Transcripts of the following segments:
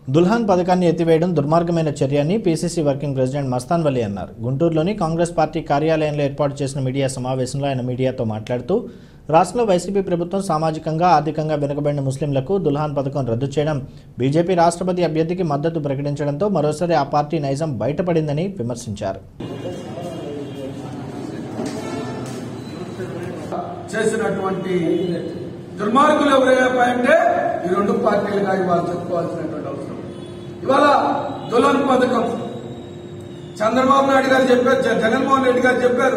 దుల్హాన్ పథకాన్ని ఎత్తివేయడం దుర్మార్గమైన చర్య అని PCC working president Mastan Vali అన్నారు గుంటూరులోని కాంగ్రెస్ పార్టీ కార్యాలయంలో ఏర్పాటు చేసిన మీడియా సమావేశంలో ఆయన మీడియాతో మాట్లాడుతూ రాష్ట్రంలో వైసీపీ ప్రభుత్వం సామాజికంగా ఆర్థికంగా వెనుకబడిన ముస్లింలకు దుల్హాన్ పథకం రద్దు చేయడం బీజేపీ రాష్ట్రపతి అభ్యర్థికి మద్దతు ప్రకటించడంతో మరోసారి ఆ పార్టీ నైజం బయటపడిందని విమర్శించారు చేసినటువంటి దుర్మార్గులు ఎవరైపోయంటే ఈ రెండు పార్టీలుగా ఇవాళ చెప్పుకోవాల్సినటువంటి అవసరం ఇవాళ దులన్ పథకం చంద్రబాబు నాయుడు గారు చెప్పారు జ- జగన్మోహన్ రెడ్డి గారు చెప్పారు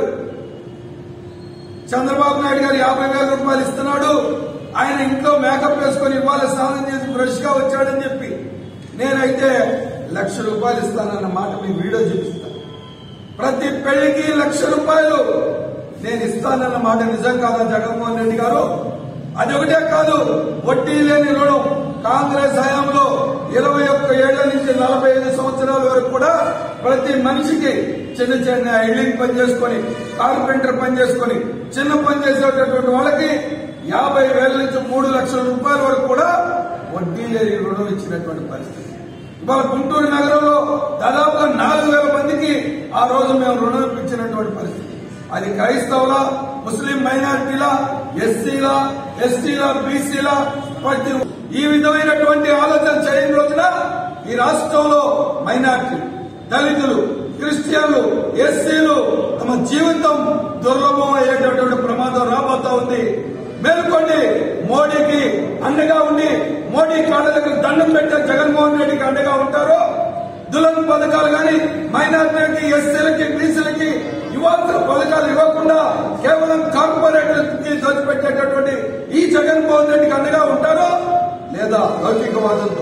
చంద్రబాబు నాయుడు గారు యాభై వేల రూపాయలు ఇస్తున్నాడు ఆయన ఇంట్లో మేకప్ వేసుకొని ఇవాళ స్నానం చేసి ఫ్రెష్ గా వచ్చాడని చెప్పి నేనైతే లక్ష రూపాయలు ఇస్తానన్న మాట మీ వీడియో చూపిస్తాను ప్రతి పెళ్లికి లక్ష రూపాయలు నేను ఇస్తానన్న మాట నిజం కాదా జగన్మోహన్ రెడ్డి గారు అది ఒకటే కాదు వడ్డీ లేని రుణం కాంగ్రెస్ హయాంలో ఇరవై ఒక్క ఏళ్ల నుంచి నలభై ఐదు సంవత్సరాల వరకు కూడా ప్రతి మనిషికి చిన్న చిన్న ఇల్లింగ్ పని చేసుకొని కార్పెంటర్ పని చేసుకొని చిన్న పని చేసేటటువంటి వాళ్ళకి యాభై వేల నుంచి మూడు లక్షల రూపాయల వరకు కూడా వడ్డీ లేని రుణం ఇచ్చినటువంటి పరిస్థితి ఇవాళ గుంటూరు నగరంలో దాదాపుగా నాలుగు వేల మందికి ఆ రోజు మేము రుణం ఇప్పించినటువంటి పరిస్థితి అది క్రైస్తవుల ముస్లిం మైనారిటీల ఎస్సీల ఎస్టీల బీసీల ప్రతి ఈ విధమైనటువంటి ఆలోచన చేయని రోజున ఈ రాష్ట్రంలో మైనారిటీ దళితులు క్రిస్టియన్లు ఎస్సీలు తమ జీవితం దుర్లభం అయ్యేటటువంటి ప్రమాదం రాబోతా ఉంది మేల్కొండి మోడీకి అండగా ఉండి మోడీ కాళ్ళ దగ్గర దండం పెట్టే జగన్మోహన్ రెడ్డికి అండగా ఉంటారు దులన్ పథకాలు కానీ మైనార్టీలకి ఎస్సీలకి బీసీలకి ఇవ్వాల్సిన పథకాలు ఇవ్వకుండా కేవలం కార్పొరేట్లకి దోచిపెట్టేటటువంటి ఈ జగన్మోహన్ రెడ్డికి అండగా ఉంటారో లేదా లౌకికవాదంతో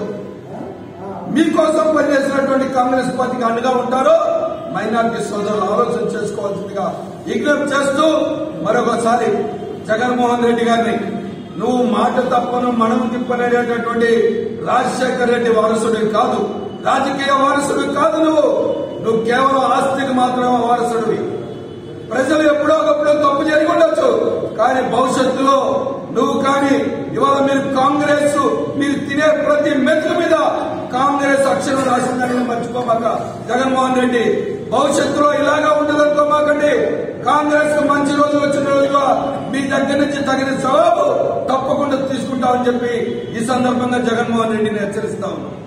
మీకోసం పనిచేసినటువంటి కాంగ్రెస్ పార్టీకి అండగా ఉంటారో మైనార్టీ సోదరులు ఆలోచన చేసుకోవాల్సిందిగా విజ్ఞప్తి చేస్తూ మరొకసారి జగన్మోహన్ రెడ్డి గారిని నువ్వు మాట తప్పను మనం తిప్పనేటటువంటి రాజశేఖర రెడ్డి వారసుడివి కాదు రాజకీయ వారసుడివి కాదు నువ్వు నువ్వు కేవలం ఆస్తికి మాత్రమే వారసుడివి ప్రజలు ఎప్పుడో ఒకప్పుడు తప్పు జరిగి ఉండొచ్చు కానీ భవిష్యత్తులో నువ్వు కానీ ఇవాళ మీరు కాంగ్రెస్ మీరు తినే ప్రతి మెతుకు మీద కాంగ్రెస్ అక్షరం రాసిందని మర్చిపోమాక జగన్మోహన్ రెడ్డి భవిష్యత్తులో ఇలాగా ఉండదనుకోమాకండి కాంగ్రెస్ కు మంచి రోజులు వచ్చిన రోజుగా మీ దగ్గర నుంచి తగిన జవాబు తప్పకుండా తీసుకుంటామని చెప్పి ఈ సందర్భంగా జగన్మోహన్ రెడ్డిని హెచ్చరిస్తా ఉన్నాం